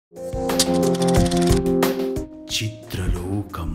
చిత్రలోకం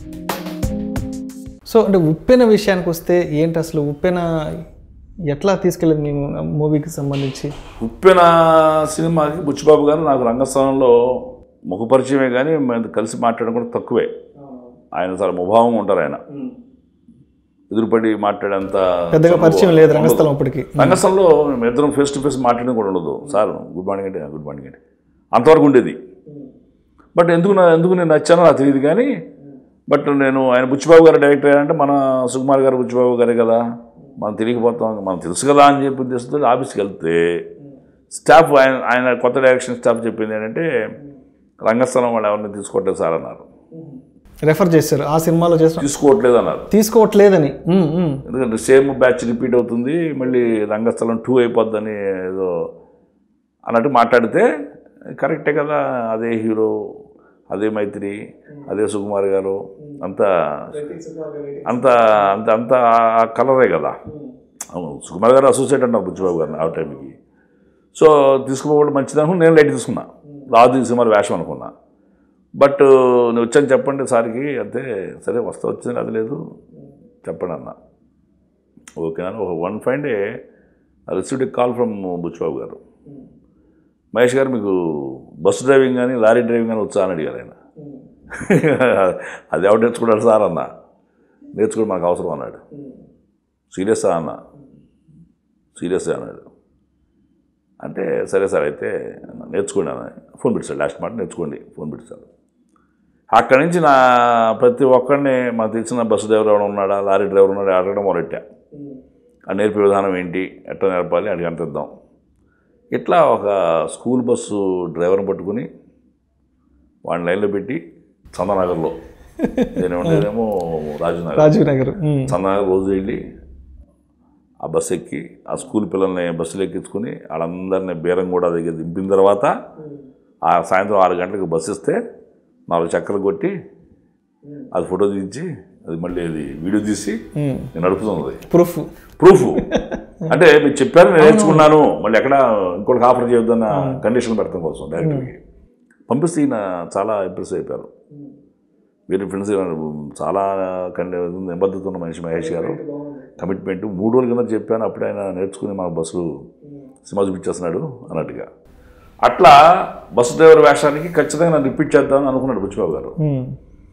so అంటే ఉప్పెన విషయానికి వస్తే ఏంటి అసలు ఉప్పెన ఎట్లా తీసుకెళ్ళింది మేము మూవీకి సంబంధించి ఉప్పెన సినిమాకి బుచ్చిబాబు గారు నాకు రంగస్థానంలో ముఖపరిచయమే కానీ మేము కలిసి మాట్లాడడం కూడా తక్కువే ఆయన చాలా ముభావం ఉంటారు ఆయన ఎదురుపడి మాట్లాడేంత పెద్దగా చనువు పరిచయం లేదు ఉండదు. రంగస్థలం అప్పటికి రంగస్థలంలో మేము ఇద్దరం ఫేస్ టు ఫేస్ మాట్లాడడం కూడా ఉండదు సార్ గుడ్ మార్నింగ్ అంటే గుడ్ మార్నింగ్ అంటే అంతవరకు ఉండేది బట్ ఎందుకు నా ఎందుకు నేను నచ్చానో నాకు తెలియదు కానీ బట్ నేను ఆయన బుచ్చిబాబు గారు డైరెక్టర్ అయ్యారంటే మన సుకుమార్ గారు బుచ్చిబాబు గారే కదా మనం తెలియకపోతాం మనం తెలుసు కదా అని చెప్పి ఉద్దేశంతో ఆఫీస్కి వెళ్తే స్టాఫ్ ఆయన ఆయన కొత్త డైరెక్షన్ స్టాఫ్ చెప్పింది ఏంటంటే రంగస్థలం వాళ్ళు ఎవరిని తీసుకోవట్లేదు సార్ అన్నారు రెఫర్ చేశారు ఆ సినిమాలో చేసిన తీసుకోవట్లేదు అన్నారు తీసుకోవట్లేదని ఉమ్, ఉమ్. ఎందుకంటే సేమ్ బ్యాచ్ రిపీట్ అవుతుంది మళ్ళీ రంగస్థలం టూ అయిపోద్దని ఏదో అన్నట్టు మాట్లాడితే కరెక్టే కదా అదే హీరో అదే మైత్రి అదే సుకుమార్ గారు అంతా అంత అంత అంత ఆ కలరే కదా అవును సుకుమార్ గారు అసోసియేట్ అన్నారు బుచ్చిబాబు గారిని ఆ టైంకి సో తీసుకుపోవడం మంచిది అనుకుని నేను లైట్ తీసుకున్నా రాదు ఈ సినిమా వేషం అనుకున్నా బట్ నేను వచ్చాను చెప్పండి సార్కి అంతే సరే వస్తా వచ్చింది అది లేదు చెప్పండి అన్న ఓకే అని ఒక one five day received call from Buchibabu garu Mahesh garu మీకు బస్సు డ్రైవింగ్ కానీ లారీ డ్రైవింగ్ కానీ వచ్చా అని అడిగారు ఆయన అది ఎవరు నేర్చుకుంటాడు సార్ అన్న నేర్చుకోవడం మనకు అవసరం అన్నాడు సీరియస్సా అన్న సీరియస్గా అన్నాడు అంటే సరే సార్ అయితే నేర్చుకోండి అన్న ఫోన్ పెట్టాడు లాస్ట్ మాట నేర్చుకోండి ఫోన్ పెట్టాడు అక్కడి నుంచి నా ప్రతి ఒక్కరిని మాకు తెలిసిన బస్సు డ్రైవర్ ఎవరు ఉన్నాడా లారీ డ్రైవర్ ఉన్నాడా అడగడం మొదలెట్టా ఆ నేర్పే విధానం ఏంటి ఎట్లా నేర్పాలి అడిగి అంతిద్దాం ఇట్లా ఒక స్కూల్ బస్సు డ్రైవర్ని పట్టుకుని వాడిని లైన్లో పెట్టి చందనగర్లో నేను ఉండేదేమో రాజునగర్ రాజీవ్ నగర్ ఉమ్. చందనగర్ రోజు వెళ్ళి ఆ బస్సు ఎక్కి ఆ స్కూల్ పిల్లల్ని బస్సులు ఎక్కించుకుని వాళ్ళందరినీ బీరంగూడ దగ్గర దింపిన తర్వాత ఆ సాయంత్రం ఆరు గంటలకు బస్సు ఇస్తే నాలుగు చక్కలు కొట్టి అది ఫోటో తీసి అది మళ్ళీ అది వీడియో తీసి ఉమ్. నేను నడుపుతున్నది ప్రూఫ్ ప్రూఫ్ అంటే మీరు చెప్పారు నేను నేర్చుకున్నాను మళ్ళీ ఎక్కడ ఇంకోటికి ఆఫర్ చేయొద్దన్న కండిషన్ పెడతాం కోసం డైరెక్టర్కి పంపిస్తే ఈయన చాలా ఇంప్రెస్ అయిపోయారు వేరే ఫ్రెండ్స్ చాలా కండి నిబద్ధత ఉన్న మనిషి మహేష్ గారు కమిట్మెంట్ మూడు రోజుల కింద చెప్పాను అప్పుడే ఆయన నేర్చుకుని మన బస్సులు సినిమా చూపించేస్తున్నాడు అన్నట్టుగా అట్లా బస్సు డ్రైవర్ వేషానికి ఖచ్చితంగా నన్ను రిపీట్ చేద్దామని అనుకున్నాడు బుచ్చిబాబు గారు ఉమ్.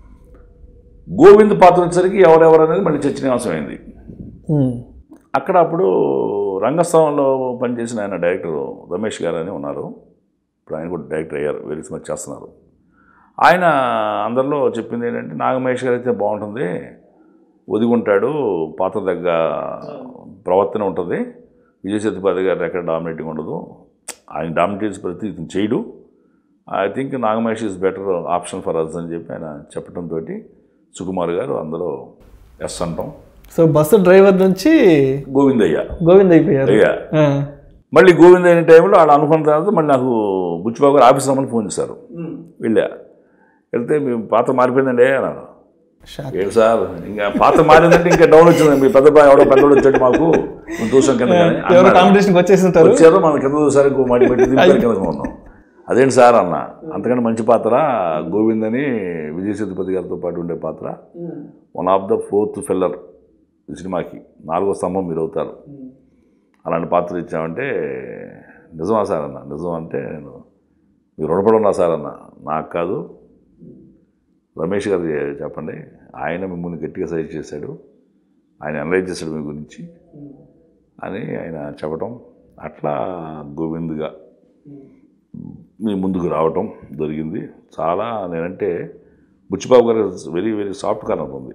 గోవింద్ పాత్ర వచ్చేసరికి ఎవరెవరు అనేది మళ్ళీ చర్చనీయాంశం అయింది ఉమ్. అక్కడ అప్పుడు రంగస్థలంలో పనిచేసిన ఆయన డైరెక్టర్ రమేష్ గారు అని ఉన్నారు ఇప్పుడు ఆయన కూడా డైరెక్టర్ అయ్యారు వెరీ సినిమా చేస్తున్నారు ఆయన అందరిలో చెప్పింది ఏంటంటే నాగమహేష్ గారు అయితే బాగుంటుంది ఒదిగుంటాడు పాత్ర దగ్గర ప్రవర్తన ఉంటుంది విజయ్ సేతుపతి గారు ఎక్కడ డామినేటింగ్ ఉండదు ఆయన డామినేట్ చేసి ప్రతి ఇతను చేయడు I think Nagamahesh is better option for us అని చెప్పి ఆయన చెప్పడంతో సుకుమార్ గారు అందులో ఎస్ అంటాం సో బస్సు డ్రైవర్ నుంచి గోవిందయ్య గోవింద్ అయిపోయారు అయ్యా ఆ. మళ్ళీ గోవింద్ అయిన టైంలో వాళ్ళు అనుకున్న తర్వాత మళ్ళీ నాకు బుచ్చిబాబు గారు ఆఫీస్ రమ్మని ఫోన్ చేశారు వెళ్ళా వెళ్తే మేము పాత మారిపోయిందండి అన్నారు షాక్ ఏంటి సార్ ఇంకా పాత మారిందంటే ఇంకా డౌన్ వచ్చింది మీ పెద్ద బాయ్ ఎవడో పెద్దోడు వచ్చాడు మాకు మేము చూసాం కింద కానీ ఎవరు అన్నాడు. కాంపిటీషన్కి వచ్చేసి ఉంటారు వచ్చారు మన కింద చూసారు ఇంకో మడి పెట్టి దింపారు కింద ఉన్నాం అదేంటి సార్ అన్న అంతకంటే మంచి పాత్ర గోవింద్ అని విజయ్ సేతుపతి గారితో పాటు ఉండే పాత్ర one of the fourth pillar ఈ సినిమాకి నాలుగో స్తంభం మీరు అవుతారు అలాంటి పాత్ర ఇచ్చామంటే నిజమా సార్ అన్న నిజం అంటే నేను మీరు రుణపడి ఉన్నా సార్ అన్న నాకు కాదు రమేష్ గారు చె- చెప్పండి ఆయన మిమ్మల్ని గట్టిగా సజెస్ట్ చేశాడు ఆయన అనలైజ్ చేశాడు మీ గురించి అని ఆయన చెప్పడం అట్లా గోవింద్గా మీ ముందుకు రావటం జరిగింది చాలా నేనంటే Buchibabu garu very very soft corner ఉంది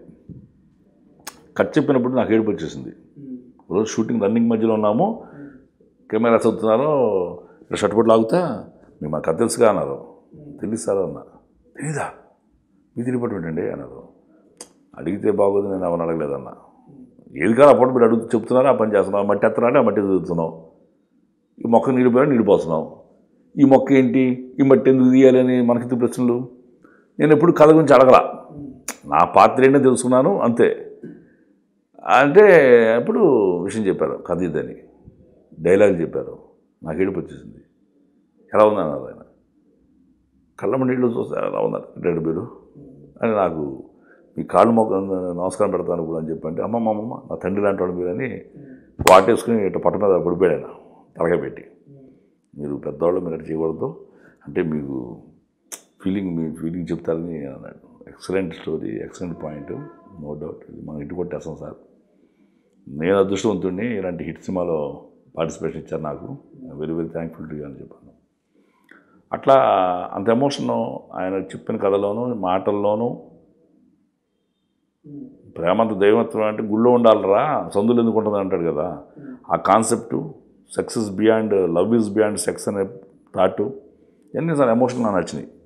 కట్ చెప్పినప్పుడు నాకు ఏడుపు వచ్చేసింది రోజు షూటింగ్ రన్నింగ్ మధ్యలో ఉన్నాము కెమెరా చదువుతున్నారు ఇలా షర్ట్ పట్టు లాగుతా మేము మా కథ తెలుసుగా అన్నారు తెలియదు సార్ అన్న తెలీదా మీ డిపార్ట్మెంట్ అండి అన్నారు అడిగితే బాగోదు నేను అవన్నీ అడగలేదన్న ఏది కాదు అప్పుడు మీరు అడుగు చెప్తున్నారు ఆ పని చేస్తున్నావు మట్టి ఎత్తరా ఆ మట్టి చదువుతున్నావు ఈ మొక్క నీళ్ళు పోయినా నీళ్ళు పోస్తున్నావు ఈ మొక్క ఏంటి ఈ మట్టి ఎందుకు తీయాలి అని మనకి ప్రశ్నలు నేను ఎప్పుడు కథ గురించి అడగలా నా పాత్ర ఏంటో తెలుసుకున్నాను అంతే అంటే అప్పుడు విషయం చెప్పారు కథ ఇదని డైలాగ్ చెప్పారు నాకు ఏడుపు వచ్చేసింది ఎలా ఉంది అన్నారు ఆయన కళ్ళమ్మ నీళ్ళు చూస్తే అలా ఉన్నారు డెడ్ మీరు అని నాకు మీ కాళ్ళు మొక్క నమస్కారం పెడతాను కూడా అని చెప్పంటే అమ్మమ్మ అమ్మమ్మ నా తండ్రి లాంటి వాడు మీరు అని వాటేసుకుని ఇట్లా పట్ట మీద పడిపోయాడు ఆయన తలగా పెట్టి మీరు పెద్దవాళ్ళు మీరు అట్లా చేయకూడదు అంటే మీకు ఫీలింగ్ మీ ఫీలింగ్ చెప్తారని అన్నాడు excellent story excellent point no doubt ఇది మనం ఇటు కొట్టేస్తాం సార్ నేను అదృష్టవంతుడిని ఇలాంటి హిట్ సినిమాలో పార్టిసిపేషన్ ఇచ్చారు నాకు వెరీ వెరీ థ్యాంక్ఫుల్ టు అని చెప్పాను అట్లా అంత ఎమోషన్ ఆయన చెప్పిన కథలోనూ మాటల్లోనూ ప్రేమంత దైవత్వం అంటే గుళ్ళో ఉండాలరా సందులు ఎందుకు ఉంటుంది అంటాడు కదా ఆ concept success beyond love is beyond sex అనే థాట్ ఇవన్నీ సార్ ఎమోషన్ నాకు నచ్చినాయి